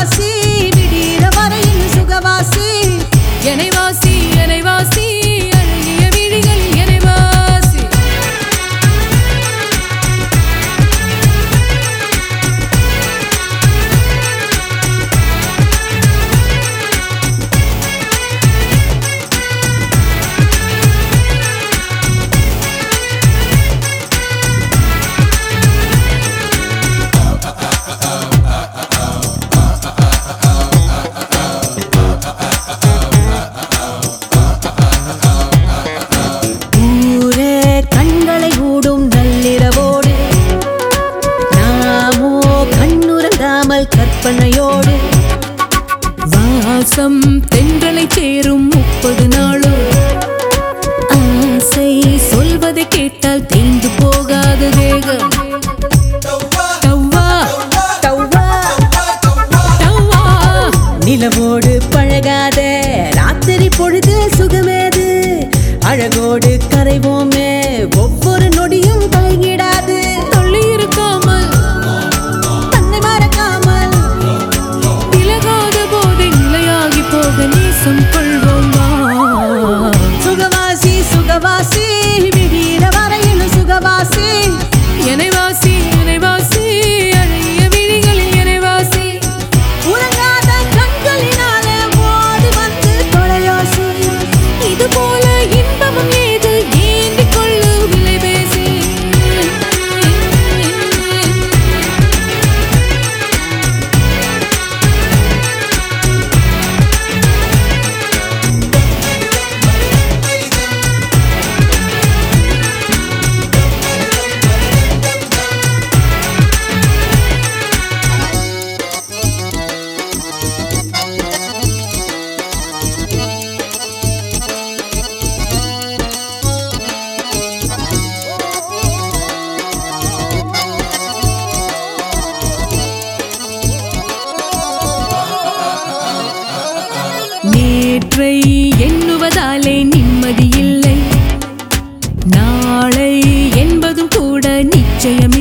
சுகவாசி விடிற வரையில் சுகவாசி எனைவாசி எனைவாசி அழகிய விழிகள் எனைவாசி ஊரே கண்களை மூடும் நள்ளிரவோடு நாமோ கண்ணுறங்காமல் கற்பனையோடு வாசம் தென்றலை சேரும் முப்பது நாளும் ஆசை சொல்வதை கேட்டால் தேய்ந்து போகாத தேகம் டவ்வா தவ்வா டவ்வா நிலவோடு பழகாத ராத்திரி பொழுது சுகமேது அழகோடு கரைவோமே ஒவ்வொரு நொடியும் தயங்கிடாது தள்ளி இருக்காமல் தன்னை மறக்காமல் விலகாத போதை நிலையாகி போக நேசம் கொள்வோம் வா. சுகவாசி சுகவாசி விடிற வரையில் சுகவாசி எனைவாசி எனைவாசி அழகிய விழிகளில் எனைவாசி உறங்காத கண்களினாலே ஓடி வந்து தொலையோசி இது போல இன்பமும் ஏது ஏந்திக் கொள்ளு விலை பேசி நேற்றை எண்ணுவதாலே நிம்மதி இல்லை நாளை என்பதும் கூட நிச்சயம்